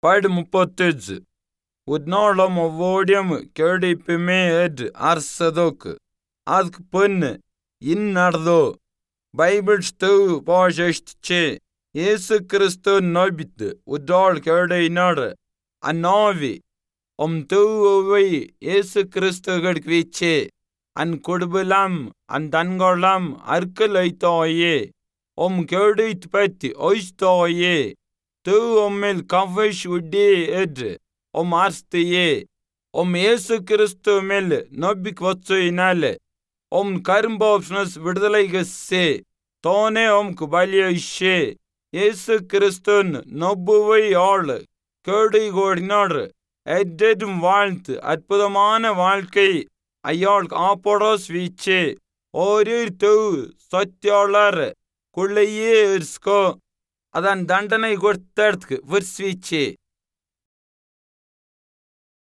Pad muppotuz. Udnolam ovodium ಕೇಳಿಪಿಮೆ ಎಡ್ ಆರ್ಸದೋಕ್ ಅದಕ್ ಪನ್ ಇನ್ ನಡ್ದೋ ಬೈಬಲ್ ಸ್ಟವ್ ಪಾಶೆಷ್ಟೆ ಯೇಸು ಕ್ರಿಸ್ತು ನೋಬಿತ್ ಉದ್ದಾಳ್ ಕೇಳಿ ನಡ ಅನ್ನಾವಿ om tu ovai Yesu Kristu gudkviche an kudbulam an dangolam arkalaitoye om kördit petti oistoye tu ommel kavish udde ed om arstiye om Yesu Kristu mel nobbik vatsu inale om கரும்போப்ஸ்னஸ் விடுதலைக்கு சே தோனே ஒம்க்கு பலிய இஷே இயேசு கிறிஸ்துன் நொப்புவை ஆள் கேடு கோடினார் எட்டெடும் வாழ்த்து அற்புதமான வாழ்க்கை ஐயாள் ஆப்போடோஸ் வீச்சே ஒரு தெவு சொத்தியாளர் குள்ளையே இருக்கோ அதன் தண்டனை கொடுத்ததுக்கு விர்ஸ்வீச்சே